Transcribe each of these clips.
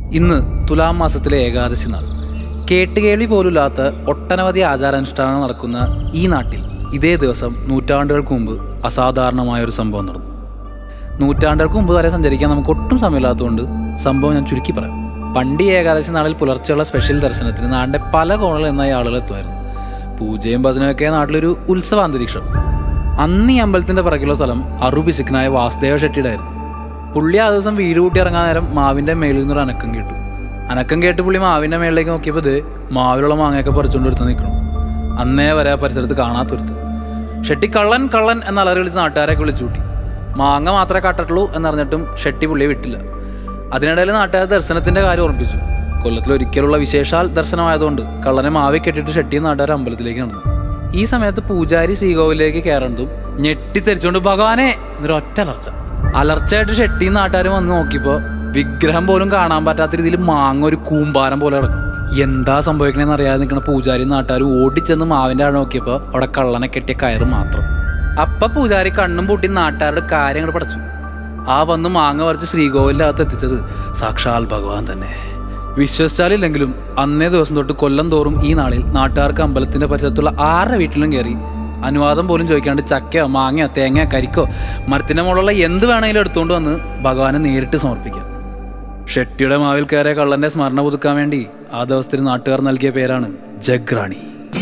ഇന്ന് തുലാം മാസത്തിലെ ഏകാദശി നാൾ കേട്ടുകേൾവി പോലുമില്ലാത്ത ഒട്ടനവധി ആചാരാനുഷ്ഠാനങ്ങൾ നടക്കുന്ന ഈ നാട്ടിൽ ഇതേ ദിവസം നൂറ്റാണ്ടുകൾക്ക് മുമ്പ് അസാധാരണമായ ഒരു സംഭവം നടന്നു നൂറ്റാണ്ടുകൾക്ക് മുമ്പ് വരെ സഞ്ചരിക്കാൻ നമുക്ക് ഒട്ടും സമയമില്ലാത്തതുകൊണ്ട് സംഭവം ഞാൻ ചുരുക്കി പറയാം പണ്ട് ഈ ഏകാദശി നാളിൽ പുലർച്ചെയുള്ള സ്പെഷ്യൽ ദർശനത്തിന് നാടിൻ്റെ പല കോണുകളിൽ നിന്നായി ആളുകൾ എത്തുമായിരുന്നു പൂജയും ഭജനയൊക്കെ നാട്ടിലൊരു ഉത്സവ അന്തരീക്ഷം അന്ന് ഈ അമ്പലത്തിൻ്റെ പിറകിലുള്ള സ്ഥലം അറുബിശുക്കനായ വാസുദേവ ഷെട്ടിയുടെ പുള്ളി ആ ദിവസം വീട് കൂട്ടി ഇറങ്ങാൻ നേരം മാവിൻ്റെ മേലിൽ നിന്നൊരു അനക്കം കേട്ടു അനക്കം കേട്ട് പുള്ളി മാവിൻ്റെ മേളിലേക്ക് നോക്കിയപ്പോൾ ഇത് മാവിലുള്ള മാങ്ങയൊക്കെ പറിച്ചുകൊണ്ട് എടുത്ത് നിൽക്കണം അന്നേ വരെ ആ പരിസരത്ത് കാണാത്തൊരുത്ത് ഷെട്ടി കള്ളൻ കള്ളൻ എന്ന അലറി വിളിച്ച് നാട്ടുകാരെയൊക്കെ വിളിച്ചു കൂട്ടി മാങ്ങ മാത്രമേ കാട്ടിട്ടുള്ളൂ എന്നറിഞ്ഞിട്ടും ഷെട്ടി പുള്ളിയെ വിട്ടില്ല അതിനിടയിൽ നാട്ടുകാർ ദർശനത്തിന്റെ കാര്യം ഓർമ്മിപ്പിച്ചു കൊല്ലത്തിൽ ഒരിക്കലുള്ള വിശേഷാൽ ദർശനമായതുകൊണ്ട് കള്ളനെ മാവി കെട്ടിട്ട് ഷെട്ടി നാട്ടുകാർ അമ്പലത്തിലേക്ക് നടന്നു ഈ സമയത്ത് പൂജാരി ശ്രീകോവിലേക്ക് കയറുന്നതും ഞെട്ടിത്തെരിച്ചുകൊണ്ട് ഭഗവാനെ എന്നൊരു ഒറ്റ അലർച്ച അലർച്ചയായിട്ട് ഷെട്ടി നാട്ടുകാർ വന്ന് നോക്കിയപ്പോ വിഗ്രഹം പോലും കാണാൻ പറ്റാത്ത രീതിയിൽ മാങ്ങ ഒരു കൂമ്പാരം പോലെ കിടക്കും എന്താ സംഭവിക്കണേന്ന് അറിയാതെ നിൽക്കുന്ന പൂജാരി നാട്ടുകാർ ഓടിച്ചെന്ന് മാവിന്റെ ആടെ നോക്കിയപ്പോ അവിടെ കള്ളനെ കെട്ടിയ കയറ് മാത്രം അപ്പ പൂജാരി കണ്ണും പൂട്ടി നാട്ടുകാരുടെ കാര്യങ്ങൾ പഠിച്ചു ആ വന്ന് മാങ്ങ പറിച്ച് ശ്രീകോവിലിന്റെ അകത്ത് എത്തിച്ചത് സാക്ഷാൽ ഭഗവാൻ തന്നെ വിശ്വസിച്ചാലില്ലെങ്കിലും അന്നേ ദിവസം തൊട്ട് കൊല്ലം തോറും ഈ നാളിൽ നാട്ടുകാർക്ക് അമ്പലത്തിന്റെ പരിസരത്തുള്ള ആരുടെ വീട്ടിലും കയറി അനുവാദം പോലും ചോദിക്കാണ്ട് ചക്കയോ മാങ്ങയോ തേങ്ങയോ കരിക്കോ മരത്തിന്റെ മുകളിലുള്ള എന്ത് വേണമെങ്കിലും എടുത്തുകൊണ്ട് വന്ന് ഭഗവാനെ നേരിട്ട് സമർപ്പിക്കാം ഷെട്ടിയുടെ മാവിൽ കയറിയ കള്ളന്റെ സ്മരണ പുതുക്കാൻ വേണ്ടി ആ ദിവസത്തിൽ നാട്ടുകാർ നൽകിയ പേരാണ് ജഗ്രാണി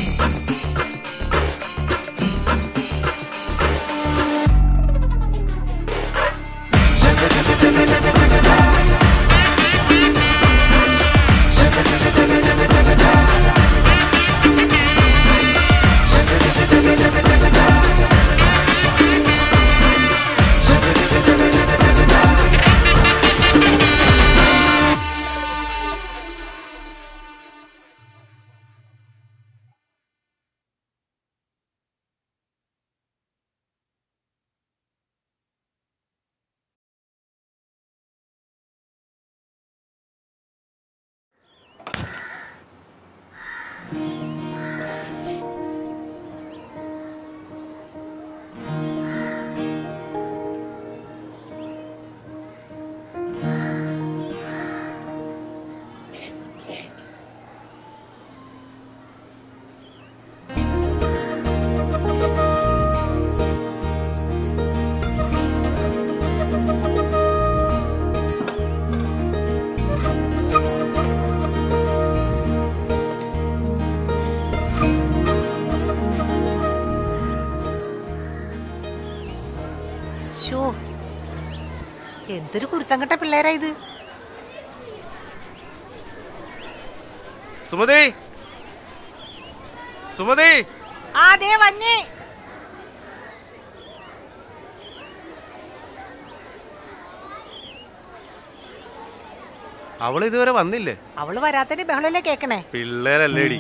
ശോ എന്തൊരു കുരുത്തം കെട്ട പിള്ളേരാ ഇത് സുമതി സുമതി അതേ വന്നേ അവൾ ഇതുവരെ വന്നില്ലേ അവള് വരാത്തതിന്റെ ബഹളല്ലേ കേക്കണേ പിള്ളേരല്ലേടി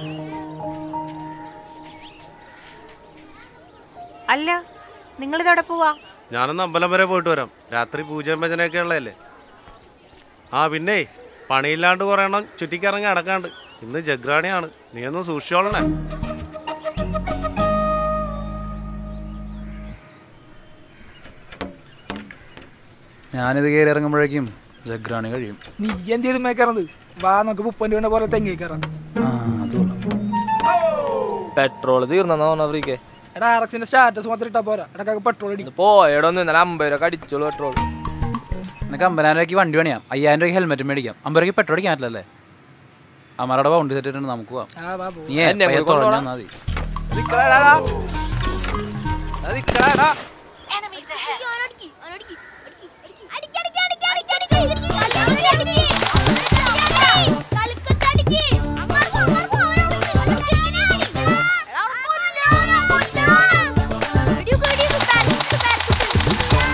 അല്ല നിങ്ങൾ ഇതോടെ പോവാ ഞാനൊന്ന് അമ്പലം വരെ പോയിട്ട് വരാം രാത്രി പൂജയും ഭജനയൊക്കെ ഉള്ളതല്ലേ ആ പിന്നെ പണിയില്ലാണ്ട് കുറേ എണ്ണം ചുറ്റിക്കിറങ്ങി അടക്കാണ്ട് ഇന്ന് ജഗ്രാണിയാണ് നീ ഒന്ന് സൂക്ഷിച്ചോളണേ ഞാനിത് കയറി ഇറങ്ങുമ്പോഴേക്കും ജഗ്രാണി കഴിയും നീ എന്ത് ചെയ്ത് മേക്കറത് വാ നമുക്ക് മുപ്പത് രൂപ പോലെ തെങ്ങി കയറാം ആ അതുകൊള്ളാം പെട്രോൾ തീർന്നെന്നാ പറഞ്ഞ ഫ്രീക്ക് എടാ ആർഎക്സിന്റെ സ്റ്റാറ്റസ് മാത്രം ഇട്ടാ പോരാ ഇടക്കൊക്കെ പെട്രോൾ അടിക്കും പോയടോ ഒന്ന് ഇന്നലെ അമ്പത് രൂപ അടിച്ചോളൂ പെട്രോൾ നിനക്ക് അമ്പതിനായിരം രൂപയ്ക്ക് വണ്ടി പണിയാം അയ്യായിരം രൂപയ്ക്ക് ഹെൽമെറ്റ് മേടിക്കാം അമ്പത് രൂപയ്ക്ക് പെട്രോൾ അടിക്കാൻ പറ്റില്ലല്ലേ അമ്മയുടെ ബൗണ്ടി സെറ്റ് ഇട്ടുണ്ട് നമുക്ക് പോവാം ആ വാ പോ നീ എന്നെ പയ്യെ കൂടെ കൊണ്ടുപോടാ. തുഴഞ്ഞാ മതി Enemies ahead. അടിക്ക്, അടിക്ക്, അടിക്ക്, അടിക്ക്, അടിക്ക്, അടിക്ക്, അടിക്ക്, അടിക്ക്, അടിക്ക്, അടിക്ക്, അടിക്ക്, അടിക്ക്. തലക്കത്തടിക്ക്. അങ്ങോട്ട് പോ, അങ്ങോട്ട് പോ, അവനവിടെ നിൽക്ക്, അവനവിടെ നിൽക്ക്. എടാ, അവിടെ കൊല്ല്, അവനെ കൊല്ല്. വെടിവെക്ക്, വെടിവെക്ക്, പാരച്യൂട്ട്, പാരച്യൂട്ട്.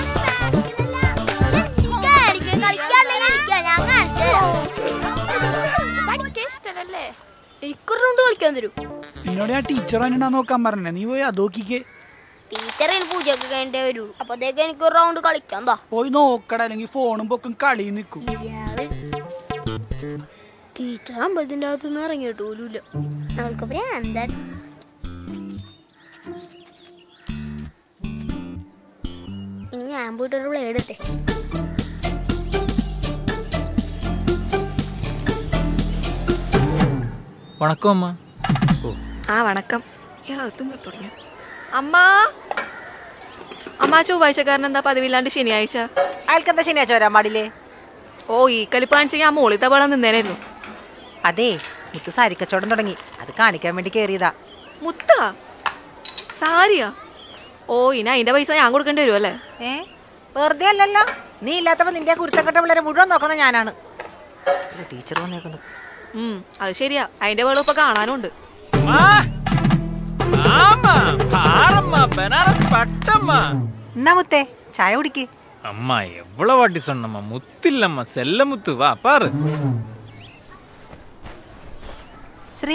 നിൽക്കാ, അടിക്ക്, കളിക്കാല്ലെങ്കിൽ ഇരിക്കാ, ഞാൻ കാണിച്ചു തരാം. എനിക്കൊരു റൗണ്ട് കളിക്കാൻ തരൂ എന്നോട് ആ ടീച്ചർ എന്നാ നോക്കാൻ പറഞ്ഞേ നീ പോയി അതോക്കിക്ക് ടീച്ചറിൽ പൂജയൊക്കെ കഴിഞ്ഞേ വരുള്ളൂ അപ്പത്തേക്ക് എനിക്ക് ഒരു റൗണ്ട് കളിക്കാൻ താ പോയി നോക്കട അല്ലെങ്കിൽ ഫോണും പൊക്കും കളി നിൽക്കും ഇയാള് ടീച്ചർ അമ്പലത്തിന്റെ അകത്തുനിന്ന് ഇറങ്ങിയിട്ട് പോലുമില്ല അവൾക്ക് ഭ്രാന്താൻ ഇനി ഞാൻ പോയിട്ടൊരു ബ്ലേഡ് ഇട്ടെ വണക്കം അമ്മ ആ വണക്കം ഇയാളകത്ത് തുടങ്ങിയ അമ്മ അമ്മ ചൊവ്വാഴ്ചക്കാരൻ എന്താ പതിവില്ലാണ്ട് ശനിയാഴ്ച അയാൾക്ക് എന്താ ശനിയാഴ്ച വരാൻ പാടില്ലേ ഓ ഈ കലിപ്പ് കാണിച്ചെങ്കിൽ ആ മോളിത്തെ ബളം നിന്നേനായിരുന്നു അതേ മുത്ത് സാരി കച്ചവടം തുടങ്ങി അത് കാണിക്കാൻ വേണ്ടി കയറിയതാ മുത്താ സാരിയാ ഓ ഇനി അതിന്റെ പൈസ ഞാൻ കൊടുക്കേണ്ടി വരും അല്ലേ ഏ വെറുതെ അല്ലല്ലോ നീ ഇല്ലാത്തപ്പോ നിന്റെ കുരുത്തം കെട്ട പിള്ളേരെ മുഴുവൻ നോക്കുന്ന ഞാനാണ് ടീച്ചർ വന്നേക്കുന്നു ഉം അത് ശരിയാ അതിന്റെ വെള്ളം ഇപ്പൊ കാണാനുണ്ട് എന്നാ മുത്തേ ചായ കുടിക്ക് அம்மா எவ்வளவு வாட்டி சொன்னம்மா முத்து இல்லம்மா செல்ல முத்து வா பாரு ശ്രീ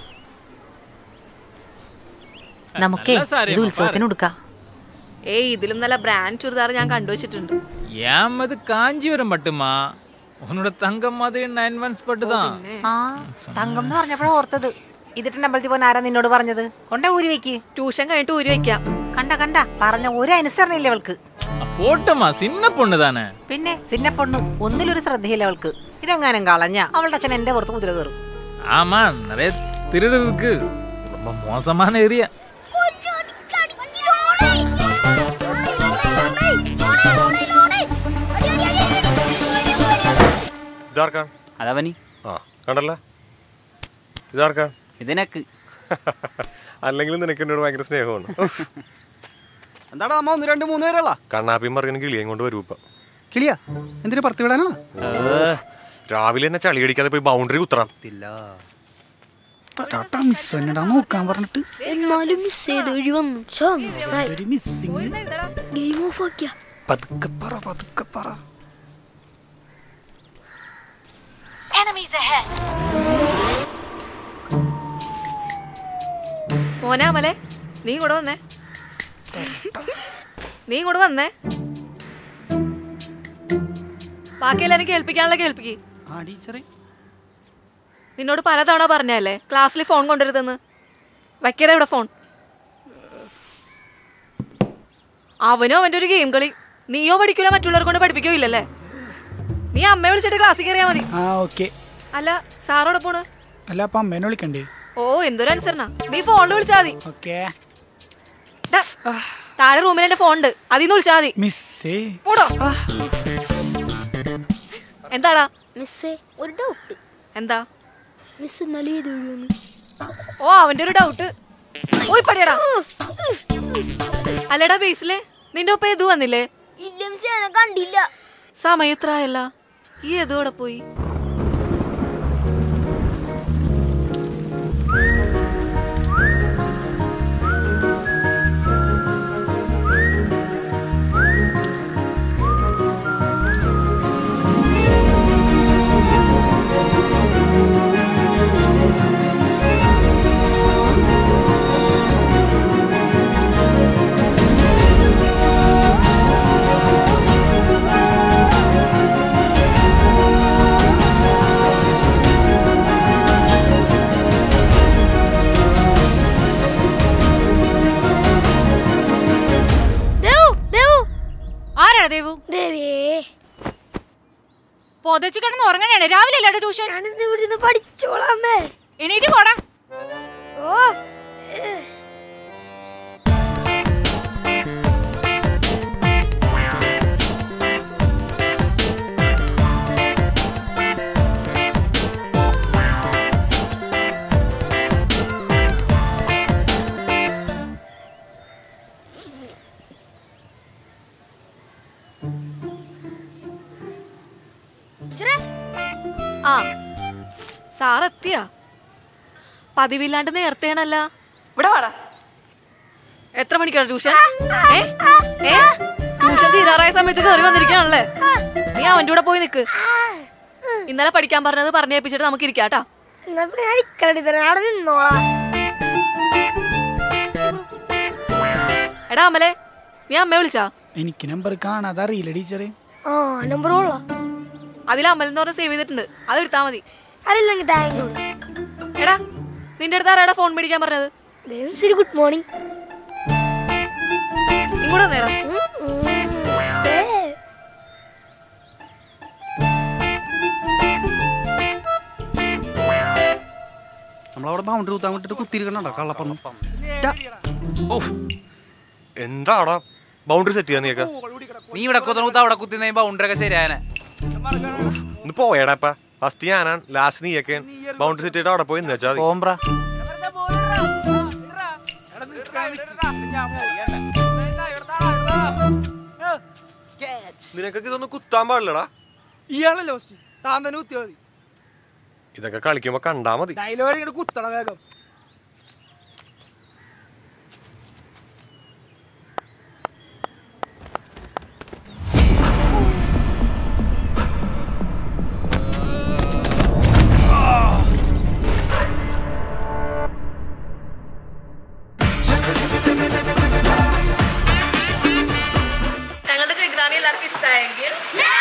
നമുക്കേ നല്ല സാരി ഇത് അമ്മ, ഉത്സവത്തിന് കൊടുക്കാം ഏയ് ഇതിലും നല്ല ബ്രാൻഡ് ചുരിദാർ ഞാൻ കണ്ടുവച്ചിട്ടുണ്ട് ஏன் அது காஞ்சிபுரம் பட்டுமா உன்னோட தங்கம் மாதிரி நைன் மந்த்ஸ் பட்டு தான் ആ തങ്കം എന്ന് പറഞ്ഞപ്പോഴാ ഓർത്തത് ഇതിട്ട് അമ്പലത്തിൽ പോകാൻ ആരാ നിന്നോട് പറഞ്ഞത് കൊണ്ടേ ഊരി വെക്ക് ട്യൂഷൻ കഴിഞ്ഞിട്ട് ഊരി വെക്കാം കണ്ട കണ്ട പറഞ്ഞ ഒരു അനുസരണയില്ല അവൾക്ക് போட்டம்மா சின்ன பொண்ணு தானே പിന്നെ സിന്ന പൊണ്ണു ഒന്നിലൊരു ശ്രദ്ധയില്ല അവൾക്ക് ഇതെങ്ങാനും കളഞ്ഞ അവളുടെ അച്ഛൻ എന്റെ പുറത്ത് കുതിര കയറും ஆமா நிறைய திருடு இருக்கு ரொம்ப மோசமான ஏரியா ഇതാർക്കാണ് അതവനി ആ കണ്ടല്ല ഇതാർക്കാണ് ഇതിനക്ക് അല്ലെങ്കിൽ നിനക്ക് എന്നോട് ഭയങ്കര സ്നേഹമാണ് എന്താടാ അമ്മ ഒന്ന് രണ്ട് മൂന്ന് പേരല്ല കണ്ണാപ്പിയും പറയുന്ന കിളിയും കൊണ്ട് വരൂ ഇപ്പൊ കിളിയാ എന്തിനു പറത്തി വിടാനാ രാവിലെ തന്നെ ചളി അടിക്കാതെ പോയി ബൗണ്ടറി കുത്തണം ടാറ്റാ മിസ് എന്നടാ നോക്കാൻ പറഞ്ഞിട്ട് എന്നാലും മിസ് ചെയ്ത് വഴി വന്നു ഛോ, മിസ്സായി. ഒരു മിസ്സിങ് ഗെയിം ഓഫ് ആക്കിയ പതുക്കെ പറ പതുക്കെ പറ മോനെ അമലെ നീ കൂടെ വന്നേ നീ കൂടെ വന്നേ ബാക്കി എല്ലാരും കേൾപ്പിക്കാനുള്ള കേൾപ്പിക്ക് ആ ടീച്ചറെ നിന്നോട് പലതവണ പറഞ്ഞല്ലേ ക്ലാസ്സിൽ ഫോൺ കൊണ്ടുവരുതെന്ന് വയ്ക്കട ഇവിടെ ഫോൺ അവനോ അവന്റെ ഒരു ഗെയിം കളി നീയോ പഠിക്കൂല മറ്റുള്ളവർ കൊണ്ട് പഠിപ്പിക്കോ ഇല്ലല്ലേ നീ അമ്മയെ വിളിച്ചിട്ട് ക്ലാസ്സിൽ കയറിയാ മതി ആ ഓക്കെ അല്ല സാറോടെ പോണ് അല്ല അപ്പൊ അമ്മേനെ വിളിക്കണ്ടേ ഓ എന്തൊരു അനുസരണ നീ ഫോണിൽ വിളിച്ചാ മതി ഓക്കെ ദാ, താഴെ റൂമിൽ എന്റെ ഫോൺ ഉണ്ട് അതിന്ന് വിളിച്ചാ മതി മിസ്സേ പോടോ എന്താടാ മിസ്സേ ഒരു ഡൗട്ട് എന്താ മിസ് ഇന്നലെ ചെയ്ത് വഴിയൊന്ന് ഓ അവന്റെ ഒരു ഡൗട്ട് ഓയ് പടിയടാ അല്ലടാ ബേസിലെ നിന്റെ ഒപ്പം എതു വന്നില്ലേ ഇല്ല മിസ് ഞാൻ കണ്ടില്ല സമയം എത്ര ആയല്ല ഈ എതോടെ പോയി ദേവു ദേവു ആരാടാ ദേവു ദേവിയേ പൊതച്ചു കിടന്ന് ഉറങ്ങണേ രാവിലെ അല്ലാടെ ട്യൂഷൻ ഞാനിന്ന് ഇവിടുന്ന് പഠിച്ചോളാമേ എണീറ്റ് പോടാ ഓ ഏ. ആ സാർ എത്തിയാ പതിവില്ലാണ്ട് നേരത്തെയാണല്ല ഇവിടെ വാടാ എത്ര മണിക്കാണ് ട്യൂഷൻ ഏ ഏ ട്യൂഷൻ തീരാറായ സമയത്ത് കയറി വന്നിരിക്കുകയാണല്ലേ നീ അവന്റെ കൂടെ പോയി നിക്ക് ഇന്നലെ പഠിക്കാൻ പറഞ്ഞത് പറഞ്ഞേപ്പിച്ചിട്ട് നമുക്ക് ഇരിക്കാട്ടാ എന്നാ പിന്നെ ഞാൻ ഇക്കടി തന്നെ അവിടെ നിന്നോളാം എടാ അമ്മലെ നീ അമ്മയെ വിളിച്ചാ എനിക്ക് നമ്പർ കാണാതെ അറിയില്ല ടീച്ചറെ ആ നമ്പർ കൊള്ളാം അതിൽ അമൽ എന്ന് പറഞ്ഞ് സേവ് ചെയ്തിട്ടുണ്ട് അത് എടുത്താ മതി അറിയില്ലെങ്കിൽ താങ്ക് യു എടാ നിന്റെ അടുത്ത് ആരാടാ ഫോൺ മേടിക്കാൻ പറഞ്ഞത് ദേവം ശരി ഗുഡ് മോർണിംഗ് ഇങ്ങോട്ട് വന്നേടാ നമ്മുടെ നമ്മളവിടെ ബൗണ്ടറി കുത്താൻ വിട്ടിട്ട് കുത്തിരിക്കണോ കള്ളപ്പണം ഓഫ് എന്താടാ ബൗണ്ടറി സെറ്റ് ചെയ്യാൻ നീക്ക നീ ഇവിടെ കുത്തണ അവിടെ കുത്തി ബൗണ്ടറി ഒക്കെ ശരിയായനെ ഒന്ന് പോയേടാപ്പ ഫസ്റ്റ് ഞാനാണ് ലാസ്റ്റ് നീയൊക്കെ ബൗണ്ടറി സെറ്റ് ചെയ്തിട്ട് അവിടെ പോയി നിന്ന് വെച്ചാൽ മതി ഓംബ്ര നിനക്കൊക്കെ ഇതൊന്നും കുത്താൻ പാടില്ലടാ ഇയാളല്ലേ ഫസ്റ്റ് താൻ തന്നെ കുത്തിയാ മതി ഇതൊക്കെ കളിക്കുമ്പോ കണ്ടാ മതി ഡയലോഗ് ഇങ്ങനെ കുത്തണം വേഗം ഞങ്ങളുടെ ജഗ്രാണി എല്ലാവർക്കും ഇഷ്ടമായെങ്കിൽ